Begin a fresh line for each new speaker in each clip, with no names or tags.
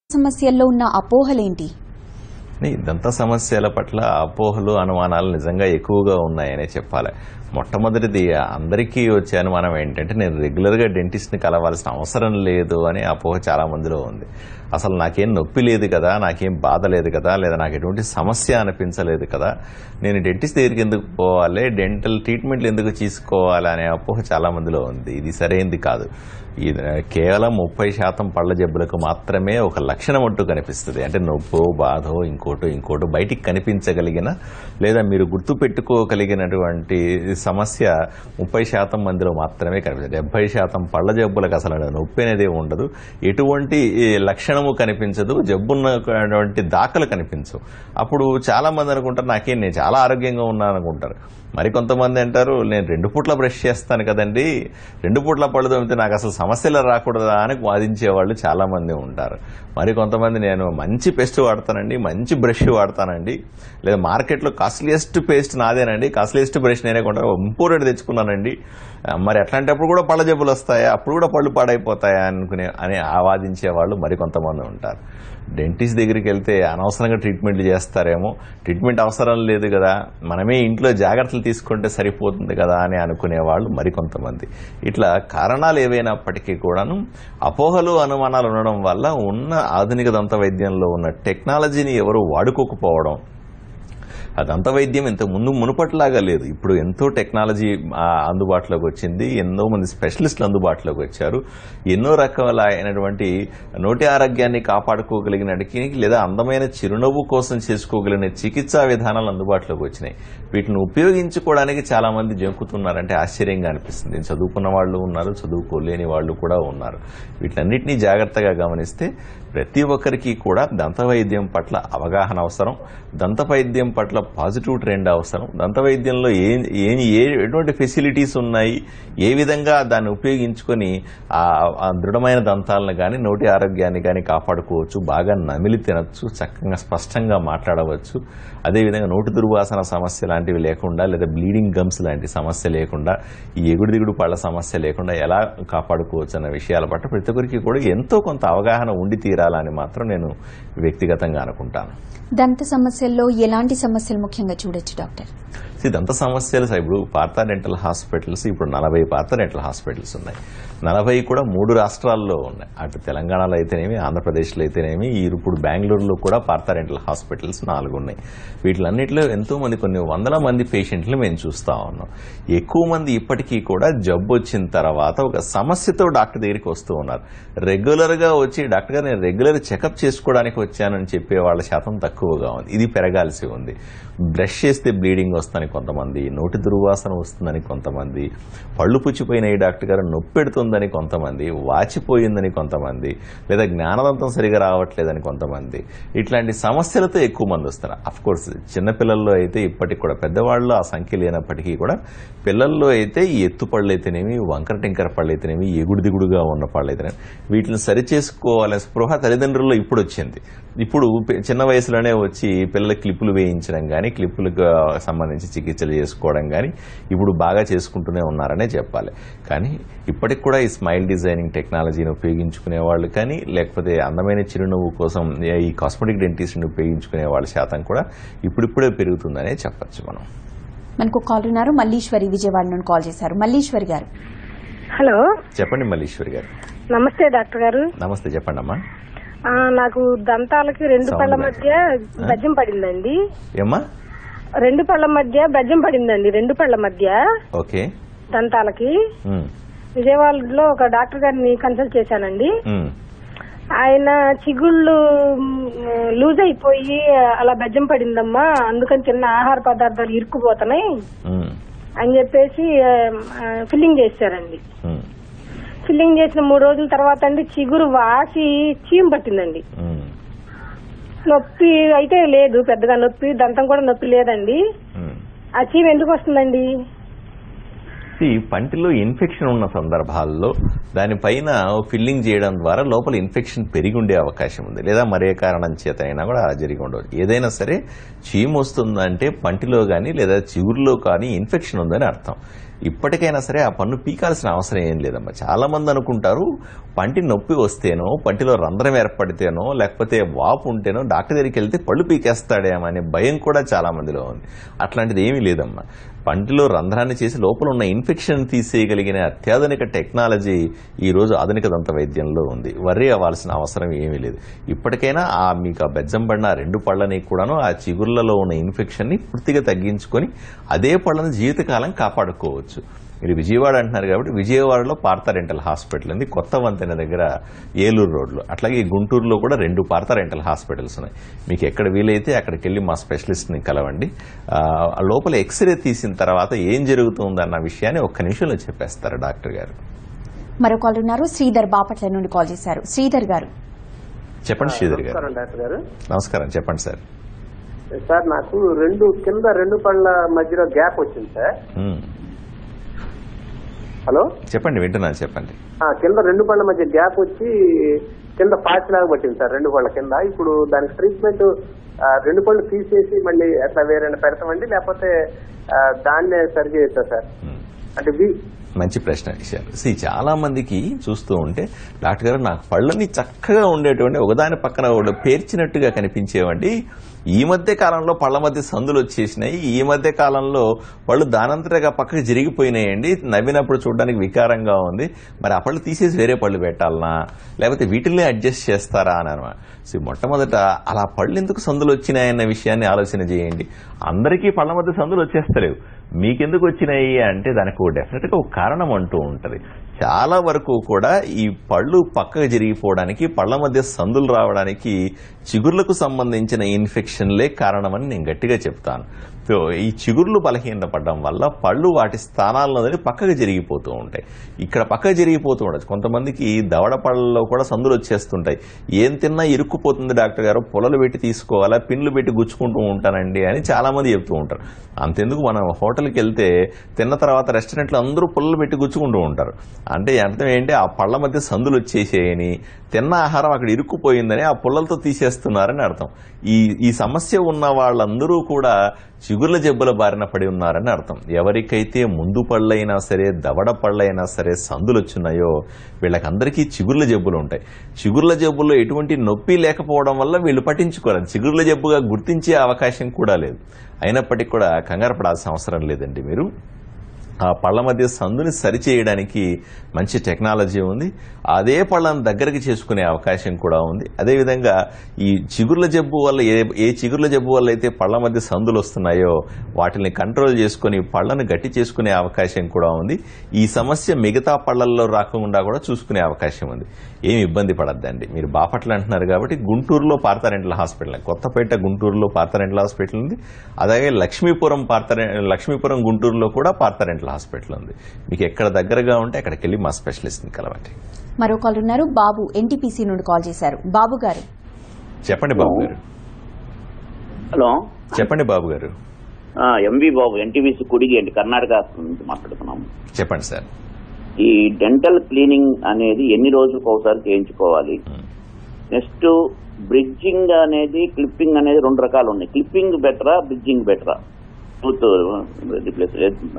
సమస్యల్లో ఉన్న అపోహలేంటి
ఈ దంత సమస్యల పట్ల అపోహలు అనుమానాలు నిజంగా ఎక్కువగా ఉన్నాయనే చెప్పాలి మొట్టమొదటిది అందరికీ వచ్చే అనుమానం ఏంటంటే నేను రెగ్యులర్గా డెంటిస్ట్ని కలవాల్సిన అవసరం లేదు అనే అపోహ చాలా మందిలో ఉంది అసలు నాకేం నొప్పి లేదు కదా నాకేం బాధ లేదు కదా లేదా నాకు ఎటువంటి సమస్య అనిపించలేదు కదా నేను డెంటిస్ట్ దగ్గరికి ఎందుకు పోవాలి డెంటల్ ట్రీట్మెంట్లు ఎందుకు తీసుకోవాలి అనే అపోహ చాలా మందిలో ఉంది ఇది సరైనది కాదు ఇది కేవలం ముప్పై శాతం పళ్ళ జబ్బులకు మాత్రమే ఒక లక్షణం అంటూ కనిపిస్తుంది అంటే నొప్పో బాధో ఇంకోటో ఇంకోటో బయటికి కనిపించగలిగిన లేదా మీరు గుర్తు పెట్టుకోగలిగినటువంటి సమస్య ముప్పై శాతం మందిలో మాత్రమే కనిపిస్తుంది డెబ్బై శాతం పళ్ళ జబ్బులకు అసలు నొప్పి అనేది ఉండదు ఎటువంటి లక్షణము కనిపించదు జబ్బున్నటువంటి దాఖలు కనిపించవు అప్పుడు చాలా మంది అనుకుంటారు నాకేం నేను చాలా ఆరోగ్యంగా ఉన్నాను అనుకుంటారు మరి కొంతమంది అంటారు నేను రెండు పూట్ల బ్రష్ చేస్తాను కదండి రెండు పూట్ల పళ్ళు తోమితే నాకు అసలు సమస్యలు రాకూడదా అని వాదించే వాళ్ళు చాలా మంది ఉంటారు మరి కొంతమంది నేను మంచి పేస్ట్ వాడతానండి మంచి బ్రష్ వాడతానండి లేదా మార్కెట్లో కాస్ట్లీయెస్ట్ పేస్ట్ నాదేనండి కాస్ట్లీయెస్ట్ బ్రష్ నేనే కొంటాను ఇంపోర్టెడ్ తెచ్చుకున్నానండి ఆ, మరి అట్లాంటప్పుడు కూడా పళ్ళ జబ్బులు వస్తాయా అప్పుడు కూడా పళ్ళు పాడైపోతాయా అనుకునే అని ఆవాదించే వాళ్ళు మరి కొంతమంది ఉంటారు డెంటిస్ట్ దగ్గరికి వెళ్తే అనవసరంగా ట్రీట్మెంట్లు చేస్తారేమో ట్రీట్మెంట్ అవసరం లేదు కదా మనమే ఇంట్లో జాగ్రత్తలు తీసుకుంటే సరిపోతుంది కదా అని అనుకునే వాళ్ళు మరికొంతమంది ఇట్లా కారణాలు ఏవైనప్పటికీ కూడాను అపోహలు అనుమానాలు ఉండడం వల్ల ఉన్న ఆధునిక దంత వైద్యంలో ఉన్న టెక్నాలజీని ఎవరు వాడుకోకపోవడం ఆ దంత వైద్యం ఇంత ముందు మునుపట్లాగా లేదు ఇప్పుడు ఎంతో టెక్నాలజీ ఆ, అందుబాటులోకి వచ్చింది ఎన్నో మంది స్పెషలిస్టులు అందుబాటులోకి వచ్చారు ఎన్నో రకాలైనటువంటి నోటి ఆరోగ్యాన్ని కాపాడుకోగలిగినటికి లేదా అందమైన చిరునవ్వు కోసం చేసుకోగలిగిన చికిత్సా విధానాలు అందుబాటులోకి వచ్చినాయి వీటిని ఉపయోగించుకోవడానికి చాలా మంది జంకుతున్నారంటే ఆశ్చర్యంగా అనిపిస్తుంది చదువుకున్న వాళ్ళు ఉన్నారు చదువుకోలేని వాళ్ళు కూడా ఉన్నారు వీటన్నిటినీ జాగ్రత్తగా గమనిస్తే ప్రతి ఒక్కరికి కూడా దంత వైద్యం పట్ల అవగాహన అవసరం దంత వైద్యం పట్ల పాజిటివ్ ట్రెండ్ అవసరం దంత వైద్యంలో ఏ ఏ ఏ- ఎటువంటి ఫెసిలిటీస్ ఉన్నాయి ఏ విధంగా దాన్ని ఉపయోగించుకొని ఆ ఆ దృఢమైన దంతాలను కానీ నోటి ఆరోగ్యాన్ని కానీ కాపాడుకోవచ్చు బాగా నమిలి తినచ్చు చక్కగా స్పష్టంగా మాట్లాడవచ్చు అదేవిధంగా నోటి దుర్వాసన సమస్య లాంటివి లేకుండా లేదా బ్లీడింగ్ గమ్స్ లాంటి సమస్య లేకుండా ఈ ఎగుడు దిగుడు పళ్ళ సమస్య లేకుండా ఎలా కాపాడుకోవచ్చు అన్న విషయాల పట్ల ప్రతి ఒక్కరికి కూడా ఎంతో కొంత అవగాహన ఉండి తీరాలని మాత్రం నేను వ్యక్తిగతంగా అనుకుంటాను
దంత సమస్యల్లో ఎలాంటి సమస్యలు ముఖ్యంగా చూడొచ్చు డాక్టర్
See, దంత సమస్యలు సార్ ఇప్పుడు పార్థా డెంటల్ హాస్పిటల్స్ ఇప్పుడు నలభై పార్థా డెంటల్ హాస్పిటల్స్ ఉన్నాయి నలభై కూడా మూడు రాష్ట్రాల్లో ఉన్నాయి అటు తెలంగాణలో అయితేనేమి ఆంధ్రప్రదేశ్లో అయితేనేమి ఈ ఇప్పుడు బెంగళూరులో కూడా పార్థా డెంటల్ హాస్పిటల్స్ నాలుగు ఉన్నాయి వీటిలన్నిటిలో ఎంతో మంది కొన్ని వందల మంది పేషెంట్లు మేము చూస్తా ఉన్నాం ఎక్కువ మంది ఇప్పటికీ కూడా జబ్బు వచ్చిన తర్వాత ఒక సమస్యతో డాక్టర్ దగ్గరికి వస్తూ ఉన్నారు రెగ్యులర్ గా వచ్చి డాక్టర్ గారు నేను రెగ్యులర్ చెకప్ చేసుకోవడానికి వచ్చానని చెప్పే వాళ్ళ శాతం తక్కువగా ఉంది ఇది పెరగాల్సి ఉంది బ్రష్ చేస్తే బ్లీడింగ్ వస్తుందని కొంతమంది నోటి దుర్వాసన వస్తుందని కొంతమంది పళ్ళు పుచ్చిపోయినాయి డాక్టర్ గారు నొప్పి పెడుతుందని కొంతమంది వాచిపోయిందని కొంతమంది లేదా జ్ఞానదంతం సరిగా రావట్లేదని కొంతమంది ఇట్లాంటి సమస్యలతో ఎక్కువ మంది వస్తారు అఫ్ కోర్స్ చిన్నపిల్లల్లో అయితే ఇప్పటికి కూడా పెద్దవాళ్ళు ఆ సంఖ్య లేనప్పటికీ కూడా పిల్లల్లో అయితే ఈ ఎత్తు పళ్ళు అయితేనేమి వంకర టింకర పళ్ళు అయితేనేమి ఎగుడు దిగుడుగా ఉన్న పళ్ళు అయితేనేమి వీటిని సరిచేసుకోవాలనే స్పృహ తల్లిదండ్రుల్లో ఇప్పుడు వచ్చింది ఇప్పుడు పి- చిన్న వయసులోనే వచ్చి పిల్లలకి క్లిప్పులు వేయించడం కానీ క్లిప్పులకు సంబంధించి చికిత్సలు చేసుకోవడం కానీ ఇప్పుడు బాగా చేసుకుంటూనే ఉన్నారనే చెప్పాలి కానీ ఇప్పటికి కూడా ఈ స్మైల్ డిజైనింగ్ టెక్నాలజీని ఉపయోగించుకునే వాళ్ళు కానీ లేకపోతే అందమైన చిరునవ్వు కోసం ఈ కాస్మెటిక్ డెంటిస్ట్ని ఉపయోగించుకునే వాళ్ళ శాతం కూడా ఇప్పుడిప్పుడే పెరుగుతుందనే చెప్పొచ్చు మనం
మనకు కాల్ ఉన్నారు మల్లీశ్వరి విజయవాడ నుండి కాల్ చేశారు మల్లీశ్వరి గారు
హలో
చెప్పండి మల్లీశ్వరి గారు
నమస్తే డాక్టర్ గారు
నమస్తే చెప్పండి అమ్మా
ఆ, నాకు దంతాలకి రెండు
Sound
పళ్ళ
లేదు.
మధ్య బజ్జం పడిందండి
ఏమ్మా
రెండు పళ్ళ మధ్య బజ్జం పడిందండి రెండు పళ్ళ మధ్య
ఓకే
దంతాలకి
ఉమ్,
విజయవాడలో ఒక డాక్టర్ గారిని కన్సల్ట్ చేశానండి
ఉమ్,
ఆయన చిగుళ్ళు లూజ్ అయిపోయి అలా బెజ్జం పడిందమ్మా అందుకని తిన్న ఆహార పదార్థాలు ఇరుక్కుపోతున్నాయి
ఉమ్,
అని చెప్పేసి ఫిల్లింగ్ చేశారండి
ఉమ్,
ఫిల్లింగ్ చేసిన మూడు రోజుల తర్వాత అండి చిగురు వాసి చీమ్ పట్టిందండి
ఉమ్,
నొప్పి అయితే లేదు పెద్దగా నొప్పి దంతం కూడా నొప్పి లేదండి
ఉమ్.
ఆ చీమ్ ఎందుకు వస్తుందండి
ఈ పంటిలో ఇన్ఫెక్షన్ ఉన్న సందర్భాల్లో దానిపైన ఫిల్లింగ్ చేయడం ద్వారా లోపల ఇన్ఫెక్షన్ పెరిగి ఉండే అవకాశం ఉంది లేదా మరే కారణం చేత అయినా కూడా అలా జరిగి ఉండవచ్చు ఏదైనా సరే చీము వస్తుందంటే పంటిలో కానీ లేదా చిగురులో కానీ ఇన్ఫెక్షన్ ఉందని అర్థం ఇప్పటికైనా సరే ఆ పన్ను పీకాల్సిన అవసరం ఏం లేదమ్మా చాలా మంది అనుకుంటారు పంటి నొప్పి వస్తేనో పంటిలో రంధ్రం ఏర్పడితేనో లేకపోతే వాపు ఉంటేనో డాక్టర్ దగ్గరికి వెళ్తే పళ్ళు పీకేస్తాడేమో అనే భయం కూడా చాలా మందిలో ఉంది అట్లాంటిది ఏమీ లేదమ్మా పంటిలో రంధ్రాన్ని చేసి లోపల ఉన్న ఇన్ఫెక్షన్ తీసేయగలిగిన అత్యాధునిక టెక్నాలజీ ఈ రోజు ఆధునిక దంత వైద్యంలో ఉంది వర్రీ అవ్వాల్సిన అవసరం ఏమీ లేదు ఇప్పటికైనా ఆ మీకు ఆ బెజ్జం పడిన ఆ రెండు పళ్ళని కూడాను ఆ చిగుర్లలో ఉన్న ఇన్ఫెక్షన్ ని పూర్తిగా తగ్గించుకొని అదే పళ్ళని జీవితకాలం కాపాడుకోవచ్చు మీరు విజయవాడ అంటున్నారు కాబట్టి విజయవాడలో పార్థ రెంటల్ హాస్పిటల్ ఉంది కొత్త వంతెన దగ్గర ఏలూరు రోడ్లో అట్లాగే ఈ గుంటూరులో కూడా రెండు పార్థ రెంటల్ హాస్పిటల్స్ ఉన్నాయి మీకు ఎక్కడ వీలైతే అక్కడికి వెళ్ళి మా స్పెషలిస్ట్ని కలవండి ఆ, ఆ లోపల ఎక్స్రే తీసిన తర్వాత ఏం జరుగుతుందన్న విషయాన్ని ఒక్క నిమిషంలో చెప్పేస్తారు డాక్టర్ గారు
మరో కాల్ ఉన్నారు శ్రీధర్ బాపట్ల నుండి కాల్ చేశారు శ్రీధర్ గారు
చెప్పండి శ్రీధర్ గారు
నమస్కారం డాక్టర్ గారు
నమస్కారం చెప్పండి సార్
సార్ నాకు రెండు కింద రెండు పళ్ళ మధ్యలో గ్యాప్ వచ్చింది సార్
ఉమ్.
హలో
చెప్పండి వింటున్నాను చెప్పండి
ఆ, కింద రెండు పళ్ళ మధ్య గ్యాప్ వచ్చి కింద పాచి లాగా పట్టింది సార్ రెండు పళ్ళ కింద ఇప్పుడు దానికి ట్రీట్మెంట్ ఆ, రెండు పళ్ళు తీసేసి మళ్ళీ అట్లా వేరే పెడతామండి లేకపోతే ఆ, దాన్నే సరి చేయొచ్చా సార్
ఉమ్.
అంటే వి
మంచి ప్రశ్న ఇచ్చారు సి చాలా మందికి చూస్తూ ఉంటే డాక్టర్ గారు నాకు పళ్ళని చక్కగా ఉండేటువంటి ఒకదాని పక్కన ఒకటి పేర్చినట్టుగా కనిపించేవండి ఈ మధ్య కాలంలో పళ్ళ మధ్య సందులు వచ్చేసినాయి ఈ మధ్య కాలంలో పళ్ళు దానంతటగా పక్కకి జరిగిపోయినాయండి నవ్వినప్పుడు చూడడానికి వికారంగా ఉంది మరి ఆ పళ్ళు తీసేసి వేరే పళ్ళు పెట్టాలనా లేకపోతే వీటిల్ని అడ్జస్ట్ చేస్తారా అని అనమాట సో మొట్టమొదట అలా పళ్ళు ఎందుకు సందులు వచ్చినాయన్న విషయాన్ని ఆలోచన చేయండి అందరికీ పళ్ళ మధ్య సందులు వచ్చేస్తలేవు మీకెందుకు వచ్చినాయి అంటే దానికి డెఫినెట్ గా ఒక కారణం అంటూ ఉంటది చాలా వరకు కూడా ఈ పళ్ళు పక్కకు జరిగిపోవడానికి పళ్ళ మధ్య సందులు రావడానికి చిగుర్లకు సంబంధించిన ఇన్ఫెక్షన్లే కారణమని నేను గట్టిగా చెప్తాను సో ఈ చిగుర్లు బలహీనపడడం వల్ల పళ్ళు వాటి స్థానాల్లో వదిలి పక్కకు జరిగిపోతూ ఉంటాయి ఇక్కడ పక్కకు జరిగిపోతూ ఉండదు కొంతమందికి దవడ పళ్ళలో కూడా సందులు వచ్చేస్తుంటాయి ఏం తిన్నా ఇరుక్కుపోతుంది డాక్టర్ గారు పొలలు పెట్టి తీసుకోవాలా పిన్లు పెట్టి గుచ్చుకుంటూ ఉంటానండి అని చాలా మంది చెప్తూ ఉంటారు అంతెందుకు మనం హోటల్కి వెళ్తే తిన్న తర్వాత రెస్టారెంట్లో అందరూ పుల్లలు పెట్టి గుచ్చుకుంటూ ఉంటారు అంటే అర్థం ఏంటి ఆ పళ్ళ మధ్య సందులు వచ్చేసేయని తిన్న ఆహారం అక్కడ ఇరుక్కుపోయిందని ఆ పుల్లలతో తీసేస్తున్నారని అర్థం ఈ ఈ సమస్య ఉన్న వాళ్ళందరూ కూడా చిగుర్ల జబ్బుల బారిన పడి ఉన్నారని అర్థం ఎవరికైతే ముందు పళ్ళైనా సరే దవడ పళ్ళైనా సరే సందులు వచ్చున్నాయో వీళ్ళకందరికీ చిగుర్ల జబ్బులు ఉంటాయి చిగుర్ల జబ్బుల్లో ఎటువంటి నొప్పి లేకపోవడం వల్ల వీళ్ళు పట్టించుకోరు చిగుర్ల జబ్బుగా గుర్తించే అవకాశం కూడా లేదు అయినప్పటికీ కూడా కంగారు పడాల్సిన అవసరం లేదండి మీరు ఆ పళ్ళ మధ్య సందుని సరిచేయడానికి మంచి టెక్నాలజీ ఉంది అదే పళ్ళను దగ్గరికి చేసుకునే అవకాశం కూడా ఉంది అదేవిధంగా ఈ చిగుర్ల జబ్బు వల్ల ఏ ఏ చిగుర్ల జబ్బు వల్ల అయితే పళ్ళ మధ్య సందులు వస్తున్నాయో వాటిని కంట్రోల్ చేసుకుని పళ్ళను గట్టి చేసుకునే అవకాశం కూడా ఉంది ఈ సమస్య మిగతా పళ్ళల్లో రాకుండా కూడా చూసుకునే అవకాశం ఉంది ఏమి ఇబ్బంది పడద్దండి మీరు బాపట్ల అంటున్నారు కాబట్టి గుంటూరులో పార్థరెంటల్ హాస్పిటల్ కొత్తపేట గుంటూరులో పార్థరెంటల్ హాస్పిటల్ ఉంది అలాగే లక్ష్మీపురం పార్థరె లక్ష్మీపురం గుంటూరులో కూడా పార్థరెంటల్ హాస్పిటల్ ఉంది మీకు ఎక్కడ దగ్గరగా ఉంటే అక్కడికి వెళ్ళి మా స్పెషలిస్ట్ని కలవండి
మరో కాల్ ఉన్నారు బాబు ఎన్టీపీసీ నుండి కాల్ చేశారు బాబు గారు
చెప్పండి బాబు గారు
హలో
చెప్పండి బాబు గారు
ఎంవి బాబు ఎన్టీవీసీ కుడిగి అండి కర్ణాటక నుంచి మాట్లాడుతున్నాం
చెప్పండి సార్
ఈ డెంటల్ క్లీనింగ్ అనేది ఎన్ని రోజులకు ఒకసారి చేయించుకోవాలి నెక్స్ట్ బ్రిడ్జింగ్ అనేది క్లిప్పింగ్ అనేది రెండు రకాలు ఉన్నాయి క్లిప్పింగ్ బెటరా బ్రిడ్జింగ్ బెటరా టూత్ రిప్లేస్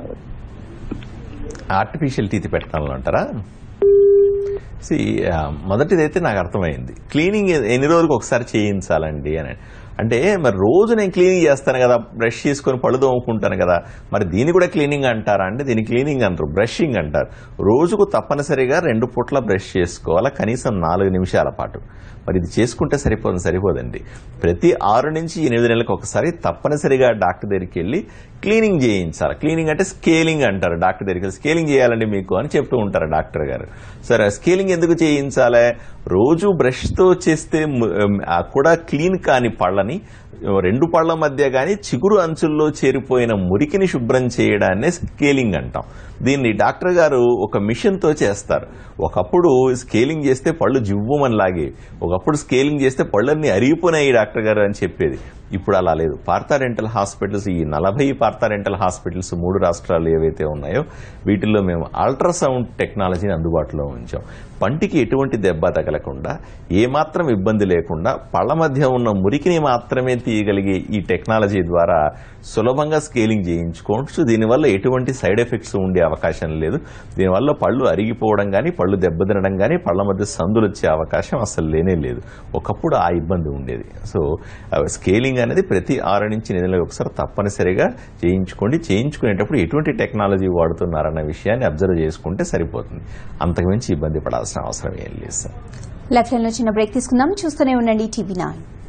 ఆర్టిఫిషియల్ టీత్ పెట్టాలని అంటారా సి మొదటిదైతే నాకు అర్థమైంది క్లీనింగ్ ఎన్ని రోజులకు ఒకసారి చేయించాలండి అని అంటే మరి రోజు నేను క్లీనింగ్ చేస్తాను కదా బ్రష్ చేసుకొని పళ్ళు తోముకుంటాను కదా మరి దీన్ని కూడా క్లీనింగ్ అంటారా అంటే దీన్ని క్లీనింగ్ అంటారు బ్రషింగ్ అంటారు రోజుకు తప్పనిసరిగా రెండు పూట్ల బ్రష్ చేసుకోవాలా కనీసం నాలుగు నిమిషాల పాటు మరి ఇది చేసుకుంటే సరిపోదు సరిపోదండి ప్రతి ఆరు నుంచి ఎనిమిది నెలలకు ఒకసారి తప్పనిసరిగా డాక్టర్ దగ్గరికి వెళ్ళి క్లీనింగ్ చేయించాలి క్లీనింగ్ అంటే స్కేలింగ్ అంటారు డాక్టర్ దగ్గరికి వెళ్ళి స్కేలింగ్ చేయాలండి మీకు అని చెప్తూ ఉంటారు డాక్టర్ గారు సరే స్కేలింగ్ ఎందుకు చేయించాలి రోజు బ్రష్తో చేస్తే ము- ఆ కూడా క్లీన్ కాని పళ్ళని రెండు పళ్ళ మధ్య గాని చిగురు అంచుల్లో చేరిపోయిన మురికిని శుభ్రం చేయడాన్నే స్కేలింగ్ అంటాం దీన్ని డాక్టర్ గారు ఒక మిషన్ తో చేస్తారు ఒకప్పుడు స్కేలింగ్ చేస్తే పళ్ళు జివ్వుమని లాగే ఒకప్పుడు స్కేలింగ్ చేస్తే పళ్ళన్నీ అరిగిపోయినాయి డాక్టర్ గారు అని చెప్పేది ఇప్పుడు అలా లేదు పార్థా రెంటల్ హాస్పిటల్స్ ఈ నలభై పార్థా రెంటల్ హాస్పిటల్స్ మూడు రాష్ట్రాలు ఏవైతే ఉన్నాయో వీటిల్లో మేము అల్ట్రాసౌండ్ టెక్నాలజీని అందుబాటులో ఉంచాం పంటికి ఎటువంటి దెబ్బ తగలకుండా ఏమాత్రం ఇబ్బంది లేకుండా పళ్ళ మధ్య ఉన్న మురికిని మాత్రమే తీయగలిగే ఈ టెక్నాలజీ ద్వారా సులభంగా స్కేలింగ్ చేయించుకోవచ్చు దీనివల్ల ఎటువంటి సైడ్ ఎఫెక్ట్స్ ఉండే అవకాశం లేదు దీనివల్ల పళ్ళు అరిగిపోవడం కానీ పళ్ళు దెబ్బతినడం కానీ పళ్ళ మధ్య సందులు వచ్చే అవకాశం అసలు లేనే లేదు ఒకప్పుడు ఆ ఇబ్బంది ఉండేది సో ఆ స్కేలింగ్ అనేది ప్రతి ఆరు నుంచి ఎనిమిది నెలలకు ఒకసారి తప్పనిసరిగా చేయించుకోండి చేయించుకునేటప్పుడు ఎటువంటి టెక్నాలజీ వాడుతున్నారన్న విషయాన్ని అబ్జర్వ్ చేసుకుంటే సరిపోతుంది అంతకుమించి ఇబ్బంది పడాల్సిన అవసరం ఏం లేదు సార్
లైఫ్ లైన్ లో చిన్న బ్రేక్ తీసుకుందాం చూస్తూనే ఉండండి టీవీ నైన్